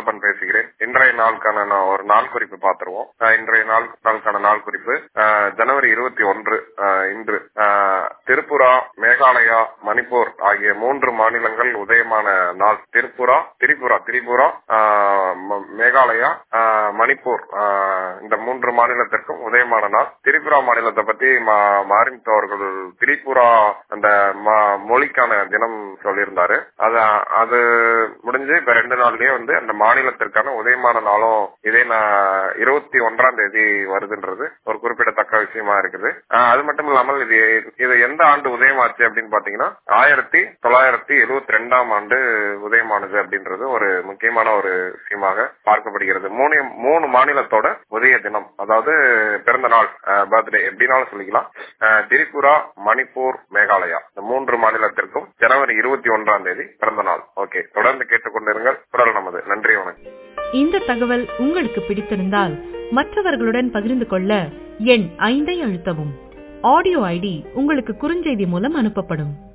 நல்லப்பன் பேசுகிறேன் இன்றைய நாளுக்கான நான் ஒரு நாள் குறிப்பு பார்த்துருவோம் அஹ் இன்றைய நாள் நாளுக்கான நாள் குறிப்பு அஹ் ஜனவரி இருபத்தி ஒன்று அஹ் இன்று அஹ் திரிபுரா மேகாலயா மணிப்பூர் ஆகிய மூன்று மாநிலங்கள் உதயமான நாள் திரிபுரா திரிபுரா திரிபுரா அஹ் ம- மேகாலயா அஹ் மணிப்பூர் அஹ் இந்த மூன்று மாநிலத்திற்கும் உதயமான நாள் திரிபுரா மாநிலத்தை பத்தி மா- மாரிமுத்து அவர்கள் திரிபுரா அந்த ம- மொழிக்கான தினம் சொல்லியிருந்தாரு அது அது முடிஞ்சு இப்ப ரெண்டு நாள்லயே வந்து அந்த மாநிலத்திற்கான உதயமான நாளும் இதே நான் இருபத்தி ஒன்றாம் தேதி வருதுன்றது ஒரு குறிப்பிடத்தக்க விஷயமா இருக்குது ஆஹ் அது மட்டும் இல்லாமல் இது இது எந்த ஆண்டு உதயமாச்சு அப்படின்னு பாத்தீங்கன்னா ஆயிரத்தி தொள்ளாயிரத்தி எழுவத்தி ரெண்டாம் ஆண்டு உதயமானது அப்படின்றது ஒரு முக்கியமான ஒரு விஷயமாக பார்க்கப்படுகிறது மூணு மூணு மாநிலத்தோட உதய தினம் அதாவது பிறந்த நாள் பர்த்டே எப்படினாலும் சொல்லிக்கலாம் ஆஹ் திரிபுரா மணிப்பூர் மேகாலயா இந்த மூன்று மாநிலத்திற்கும் ஜனவரி இருபத்தி ஒன்றாம் தேதி பிறந்த நாள் ஓகே தொடர்ந்து கேட்டுக்கொண்டிருங்கள் குரல் நமது நன்றி வணக்கம் இந்த தகவல் உங்களுக்கு பிடித்திருந்தால் மற்றவர்களுடன் பகிர்ந்து கொள்ள எண் ஐந்தை அழுத்தவும் ஆடியோ ஐடி உங்களுக்கு குறுஞ்செய்தி மூலம் அனுப்பப்படும்